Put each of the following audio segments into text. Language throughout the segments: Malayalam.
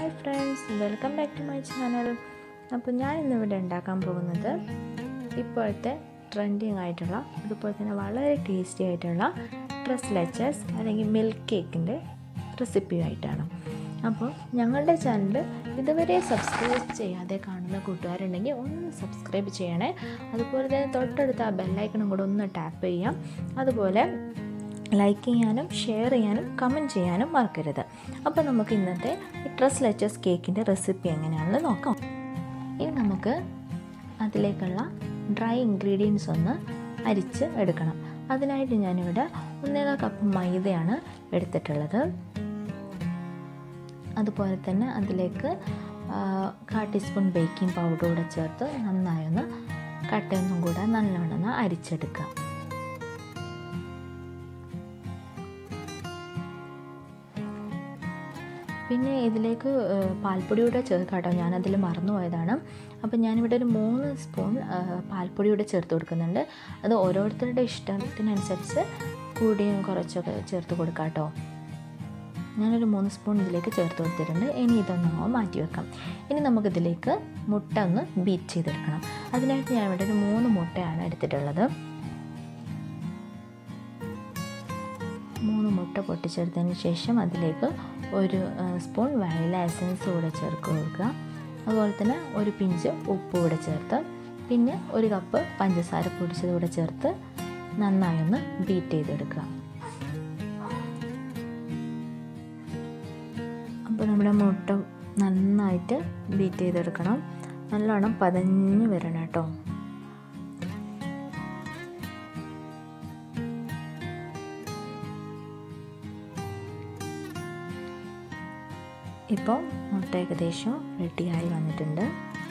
hi friends welcome back to my channel അപ്പോൾ ഞാൻ ഇന്നിവിടെ ഉണ്ടാക്കാൻ പോകുന്നത് ഇപ്പോഴത്തെ ട്രെൻഡിങ് ആയിട്ടുള്ള അതുപോലെ തന്നെ വളരെ ടേസ്റ്റി ആയിട്ടുള്ള ഡ്രസ് ലെച്ചസ് അല്ലെങ്കിൽ മിൽക്ക് കേക്കിൻ്റെ റെസിപ്പിയായിട്ടാണ് അപ്പോൾ ഞങ്ങളുടെ ചാനൽ ഇതുവരെ സബ്സ്ക്രൈബ് ചെയ്യാതെ കാണുന്ന കൂട്ടുകാരുണ്ടെങ്കിൽ ഒന്ന് സബ്സ്ക്രൈബ് ചെയ്യണേ അതുപോലെ തന്നെ തൊട്ടടുത്ത ആ ബെല്ലൈക്കണും കൂടെ ഒന്ന് ടാപ്പ് ചെയ്യാം അതുപോലെ ലൈക്ക് ചെയ്യാനും ഷെയർ ചെയ്യാനും കമൻറ്റ് ചെയ്യാനും മറക്കരുത് അപ്പോൾ നമുക്ക് ഇന്നത്തെ ഡ്രസ് ലെച്ചസ് കേക്കിൻ്റെ റെസിപ്പി എങ്ങനെയാണെന്ന് നോക്കാം ഇനി നമുക്ക് അതിലേക്കുള്ള ഡ്രൈ ഇൻഗ്രീഡിയൻസ് ഒന്ന് അരിച്ച് എടുക്കണം അതിനായിട്ട് ഞാനിവിടെ ഒന്നേകാൽ കപ്പ് മൈദയാണ് എടുത്തിട്ടുള്ളത് അതുപോലെ തന്നെ അതിലേക്ക് കാ ടീസ്പൂൺ ബേക്കിംഗ് പൗഡർ കൂടെ ചേർത്ത് നന്നായി ഒന്ന് കട്ടയൊന്നും കൂടെ നല്ലോണം ഒന്ന് അരിച്ചെടുക്കുക പിന്നെ ഇതിലേക്ക് പാൽപ്പൊടിയൂടെ ചേർക്കാം കേട്ടോ ഞാനതിൽ മറന്നുപോയതാണ് അപ്പോൾ ഞാനിവിടെ ഒരു മൂന്ന് സ്പൂൺ പാൽപ്പൊടിയൂടെ ചേർത്ത് കൊടുക്കുന്നുണ്ട് അത് ഓരോരുത്തരുടെ ഇഷ്ടത്തിനനുസരിച്ച് കൂടിയും കുറച്ചൊക്കെ ചേർത്ത് കൊടുക്കാം കേട്ടോ ഞാനൊരു മൂന്ന് സ്പൂൺ ഇതിലേക്ക് ചേർത്ത് കൊടുത്തിട്ടുണ്ട് ഇനി ഇതൊന്ന് മാറ്റി വെക്കാം ഇനി നമുക്കിതിലേക്ക് മുട്ട ഒന്ന് ബീറ്റ് ചെയ്തെടുക്കണം അതിനായിട്ട് ഞാൻ ഇവിടെ ഒരു മൂന്ന് മുട്ടയാണ് എടുത്തിട്ടുള്ളത് മൂന്ന് മുട്ട പൊട്ടിച്ചെടുത്തതിന് ശേഷം അതിലേക്ക് ഒരു സ്പൂൺ വാനില എസൻസ് കൂടെ ചേർത്ത് കൊടുക്കുക അതുപോലെ തന്നെ ഒരു പിഞ്ച് ഉപ്പ് കൂടെ ചേർത്ത് പിന്നെ ഒരു കപ്പ് പഞ്ചസാര പൊടിച്ചത് കൂടെ ചേർത്ത് നന്നായി ഒന്ന് ബീറ്റ് ചെയ്തെടുക്കുക അപ്പോൾ നമ്മുടെ മുട്ട നന്നായിട്ട് ബീറ്റ് ചെയ്തെടുക്കണം നല്ലോണം പതഞ്ഞ് വരണം കേട്ടോ ഇപ്പോൾ മുട്ട ഏകദേശം റെഡിയായി വന്നിട്ടുണ്ട്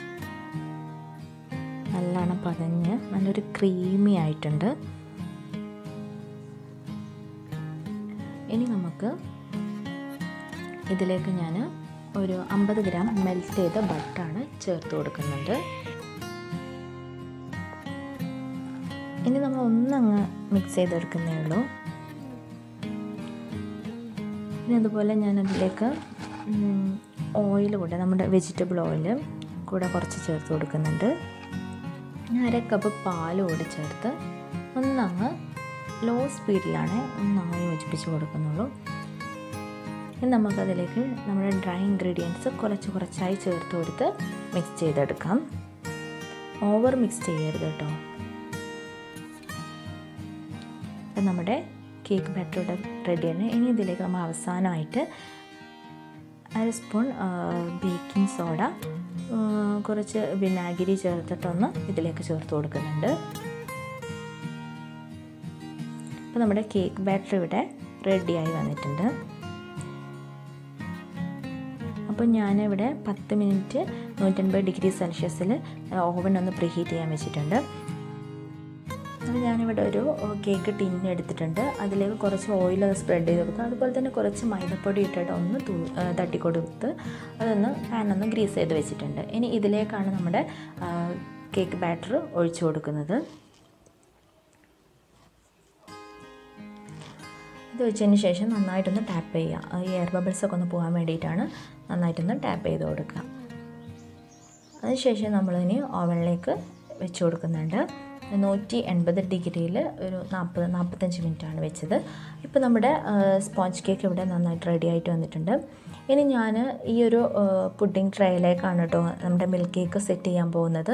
നല്ലോണം പതഞ്ഞ് നല്ലൊരു ക്രീമി ആയിട്ടുണ്ട് ഇനി നമുക്ക് ഇതിലേക്ക് ഞാൻ ഒരു അമ്പത് ഗ്രാം മെൽറ്റ് ചെയ്ത ബട്ടറാണ് ചേർത്ത് കൊടുക്കുന്നുണ്ട് ഇനി നമ്മൾ ഒന്നങ്ങ് മിക്സ് ചെയ്തെടുക്കുന്നേ ഉള്ളൂ ഇനി അതുപോലെ ഞാൻ അതിലേക്ക് ഓയിൽ കൂടെ നമ്മുടെ വെജിറ്റബിൾ ഓയിൽ കൂടെ കുറച്ച് ചേർത്ത് കൊടുക്കുന്നുണ്ട് അര കപ്പ് പാൽ കൂടെ ചേർത്ത് ഒന്നങ്ങ് ലോ സ്പീഡിലാണ് ഒന്നങ്ങ് യോജിപ്പിച്ച് കൊടുക്കുന്നുള്ളൂ ഇനി നമുക്കതിലേക്ക് നമ്മുടെ ഡ്രൈ ഇൻഗ്രീഡിയൻസ് കുറച്ച് കുറച്ചായി ചേർത്ത് കൊടുത്ത് മിക്സ് ചെയ്തെടുക്കാം ഓവർ മിക്സ് ചെയ്യരുത് കേട്ടോ അപ്പം നമ്മുടെ കേക്ക് ബാറ്റർ ഇവിടെ റെഡിയാണ് ഇനി ഇതിലേക്ക് നമ്മൾ അവസാനമായിട്ട് അര സ്പൂൺ ബേക്കിംഗ് സോഡ കുറച്ച് വിനാഗിരി ചേർത്തിട്ടൊന്ന് ഇതിലേക്ക് ചേർത്ത് കൊടുക്കുന്നുണ്ട് അപ്പോൾ നമ്മുടെ കേക്ക് ബാറ്റർ ഇവിടെ റെഡിയായി വന്നിട്ടുണ്ട് അപ്പോൾ ഞാനിവിടെ പത്ത് മിനിറ്റ് നൂറ്റൻപത് ഡിഗ്രി സെൽഷ്യസിൽ ഓവൻ ഒന്ന് പ്രീഹീറ്റ് ചെയ്യാൻ വെച്ചിട്ടുണ്ട് അപ്പോൾ ഞാനിവിടെ ഒരു കേക്ക് ടിന്ന് എടുത്തിട്ടുണ്ട് അതിലേക്ക് കുറച്ച് ഓയിൽ സ്പ്രെഡ് ചെയ്ത് കൊടുക്കുക അതുപോലെ തന്നെ കുറച്ച് മൈദപ്പൊടി ഇട്ടിട്ട് ഒന്ന് തു തട്ടിക്കൊടുത്ത് അതൊന്ന് പാനൊന്ന് ഗ്രീസ് ചെയ്ത് വെച്ചിട്ടുണ്ട് ഇനി ഇതിലേക്കാണ് നമ്മുടെ കേക്ക് ബാറ്റർ ഒഴിച്ചു കൊടുക്കുന്നത് ഇത് വെച്ചതിന് ശേഷം നന്നായിട്ടൊന്ന് ടാപ്പ് ചെയ്യുക ഈ എയർ ബബിൾസൊക്കെ ഒന്ന് പോകാൻ വേണ്ടിയിട്ടാണ് നന്നായിട്ടൊന്ന് ടാപ്പ് ചെയ്ത് കൊടുക്കുക അതിനുശേഷം നമ്മളിനി ഓവനിലേക്ക് വെച്ച് കൊടുക്കുന്നുണ്ട് നൂറ്റി എൺപത് ഡിഗ്രിയിൽ ഒരു നാൽപ്പത് നാൽപ്പത്തഞ്ച് മിനിറ്റാണ് വെച്ചത് ഇപ്പോൾ നമ്മുടെ സ്പോഞ്ച് കേക്ക് ഇവിടെ നന്നായിട്ട് റെഡി ആയിട്ട് വന്നിട്ടുണ്ട് ഇനി ഞാൻ ഈ ഒരു പുഡിംഗ് ട്രേയിലേക്കാണ് കേട്ടോ നമ്മുടെ മിൽക്ക് കേക്ക് സെറ്റ് ചെയ്യാൻ പോകുന്നത്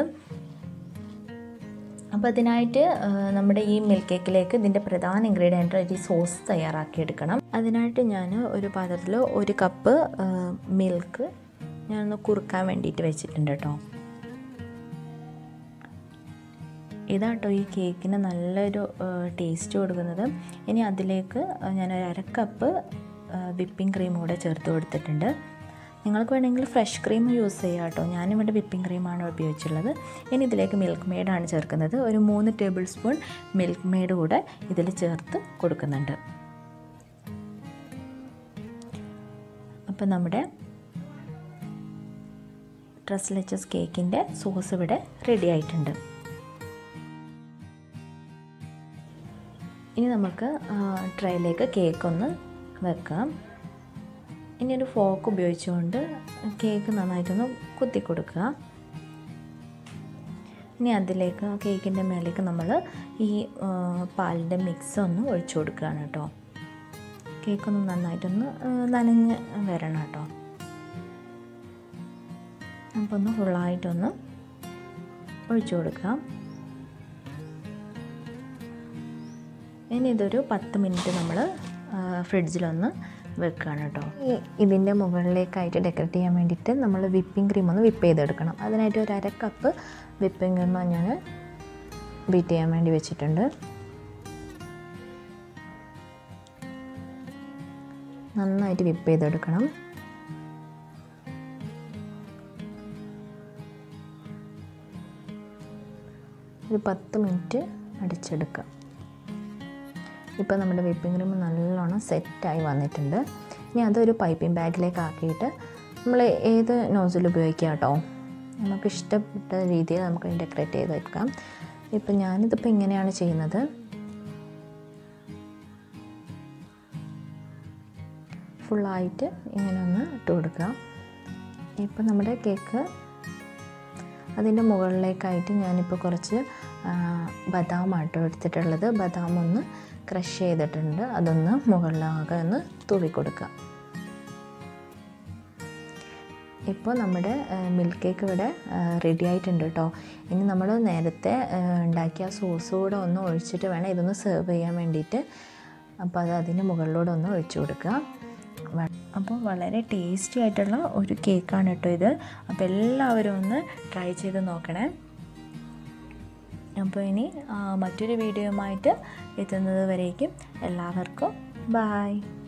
അപ്പോൾ അതിനായിട്ട് നമ്മുടെ ഈ മിൽക്ക് കേക്കിലേക്ക് ഇതിൻ്റെ പ്രധാന ഇൻഗ്രീഡിയൻ്റ് ഒരു സോസ് തയ്യാറാക്കിയെടുക്കണം അതിനായിട്ട് ഞാൻ ഒരു പാത്രത്തിൽ ഒരു കപ്പ് മിൽക്ക് ഞാനൊന്ന് കുറുക്കാൻ വേണ്ടിയിട്ട് വെച്ചിട്ടുണ്ട് കേട്ടോ ഇതാട്ടോ ഈ കേക്കിന് നല്ലൊരു ടേസ്റ്റ് കൊടുക്കുന്നത് ഇനി അതിലേക്ക് ഞാനൊരു അര കപ്പ് വിപ്പിംഗ് ക്രീം കൂടെ ചേർത്ത് കൊടുത്തിട്ടുണ്ട് നിങ്ങൾക്ക് വേണമെങ്കിൽ ഫ്രഷ് ക്രീം യൂസ് ചെയ്യാം കേട്ടോ ഞാനിവിടെ വിപ്പിംഗ് ക്രീമാണ് ഉപയോഗിച്ചുള്ളത് ഇനി ഇതിലേക്ക് മിൽക്ക് മെയ്ഡാണ് ചേർക്കുന്നത് ഒരു മൂന്ന് ടേബിൾ സ്പൂൺ മിൽക്ക് മെയ്ഡ് കൂടെ ഇതിൽ ചേർത്ത് കൊടുക്കുന്നുണ്ട് അപ്പം നമ്മുടെ ഡ്രസ് ലെച്ചസ് കേക്കിൻ്റെ സോസ് ഇവിടെ റെഡി ആയിട്ടുണ്ട് ഇനി നമുക്ക് ട്രേയിലേക്ക് കേക്ക് ഒന്ന് വെക്കാം ഇനി ഒരു ഫോക്ക് ഉപയോഗിച്ചുകൊണ്ട് കേക്ക് നന്നായിട്ടൊന്ന് കുത്തി കൊടുക്കുക ഇനി അതിലേക്ക് കേക്കിൻ്റെ മേലേക്ക് നമ്മൾ ഈ പാലിൻ്റെ മിക്സ് ഒന്ന് ഒഴിച്ചു കൊടുക്കുകയാണ് കേട്ടോ കേക്കൊന്ന് നന്നായിട്ടൊന്ന് നനഞ്ഞ് വരണം കേട്ടോ അപ്പോൾ ഒന്ന് ഫുള്ളായിട്ടൊന്ന് ഒഴിച്ചു കൊടുക്കാം ഇനി ഇതൊരു പത്ത് മിനിറ്റ് നമ്മൾ ഫ്രിഡ്ജിലൊന്ന് വെക്കുകയാണ് കേട്ടോ ഈ ഇതിൻ്റെ മുകളിലേക്കായിട്ട് ഡെക്കറേറ്റ് ചെയ്യാൻ വേണ്ടിയിട്ട് നമ്മൾ വിപ്പിംഗ് ക്രീം ഒന്ന് വിപ്പ് ചെയ്തെടുക്കണം അതിനായിട്ട് ഒരു അര കപ്പ് വിപ്പിംഗ് ക്രീം ഞാൻ ബീറ്റ് ചെയ്യാൻ വേണ്ടി വെച്ചിട്ടുണ്ട് നന്നായിട്ട് വിപ്പ് ചെയ്തെടുക്കണം ഒരു പത്ത് മിനിറ്റ് അടിച്ചെടുക്കാം ഇപ്പോൾ നമ്മുടെ വിപ്പിംഗ് ക്രീം നല്ലോണം സെറ്റായി വന്നിട്ടുണ്ട് ഇനി അതൊരു പൈപ്പിംഗ് ബാഗിലേക്ക് ആക്കിയിട്ട് നമ്മൾ ഏത് നോസിൽ ഉപയോഗിക്കാം കേട്ടോ നമുക്ക് ഇഷ്ടപ്പെട്ട രീതിയിൽ നമുക്ക് ഡെക്കറേറ്റ് ചെയ്ത് വെക്കാം ഇപ്പം ഞാനിതിപ്പോൾ ഇങ്ങനെയാണ് ചെയ്യുന്നത് ഫുള്ളായിട്ട് ഇങ്ങനെ ഒന്ന് ഇട്ട് കൊടുക്കുക ഇപ്പം നമ്മുടെ കേക്ക് അതിൻ്റെ മുകളിലേക്കായിട്ട് ഞാനിപ്പോൾ കുറച്ച് ബദാമാട്ടോ എടുത്തിട്ടുള്ളത് ബദാം ഒന്ന് ക്രഷ് ചെയ്തിട്ടുണ്ട് അതൊന്ന് മുകളിലാകെ ഒന്ന് തൂവി കൊടുക്കുക ഇപ്പോൾ നമ്മുടെ മിൽക്ക് കേക്ക് ഇവിടെ റെഡി ആയിട്ടുണ്ട് കേട്ടോ ഇനി നമ്മൾ നേരത്തെ ഉണ്ടാക്കിയ സോസ് കൂടെ ഒന്ന് ഒഴിച്ചിട്ട് വേണം ഇതൊന്ന് സെർവ് ചെയ്യാൻ വേണ്ടിയിട്ട് അപ്പോൾ അത് അതിന് മുകളിലൂടെ ഒന്ന് ഒഴിച്ചു കൊടുക്കുക അപ്പോൾ വളരെ ടേസ്റ്റി ആയിട്ടുള്ള ഒരു കേക്കാണ് കേട്ടോ ഇത് അപ്പോൾ എല്ലാവരും ഒന്ന് ട്രൈ ചെയ്ത് നോക്കണേ അപ്പോൾ ഇനി മറ്റൊരു വീഡിയോയുമായിട്ട് എത്തുന്നത് വരേക്കും എല്ലാവർക്കും ബായ്